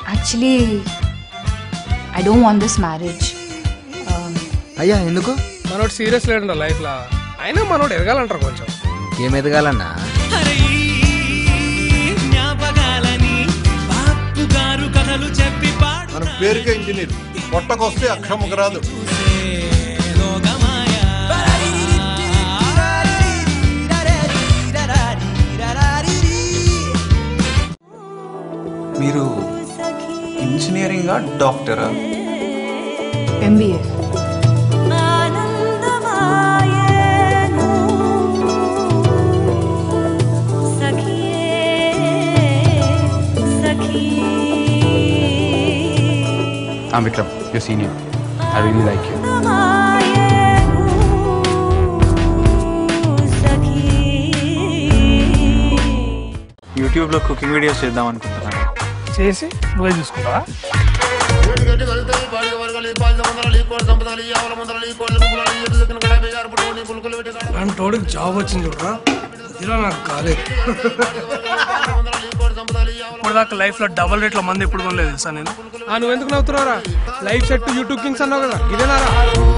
Actually I don't want this marriage అయ్యా ఎందుకు మనోడు సీరియస్ లేడంట లైఫ్ లా అయినా మనోడు ఎదగాలంటారు కొంచెం ఏం ఎదగాలన్నా జ్ఞాపకాలని బాపు గారు కథలు చెప్పి పాడు మన పేరుకే ఇంజనీర్ పొట్టకొస్తే అక్షరముకు రాదు లోకమాయ మీరు ఇంజనీరింగా డాక్టరా MBA I'm Vikram, your senior. I really like you. యూట్యూబ్లో కుకింగ్ వీడియోస్ చేద్దాం అనుకుంటున్నాను చేసి నువ్వే చూసుకుంటావా అలాంటి వాడికి జాబ్ వచ్చింది చూడరా ఇలా నాకు కాలేదు ఇప్పుడు దాకా లైఫ్ లో డబల్ రేట్ల మంది ఎప్పుడు కొనలేదు తెలుసా నేను నువ్వు ఎందుకు నవ్వుతున్నారా లైఫ్ సెట్ యూట్యూబ్ కింగ్స్ అన్నావు కదా ఇదేనారా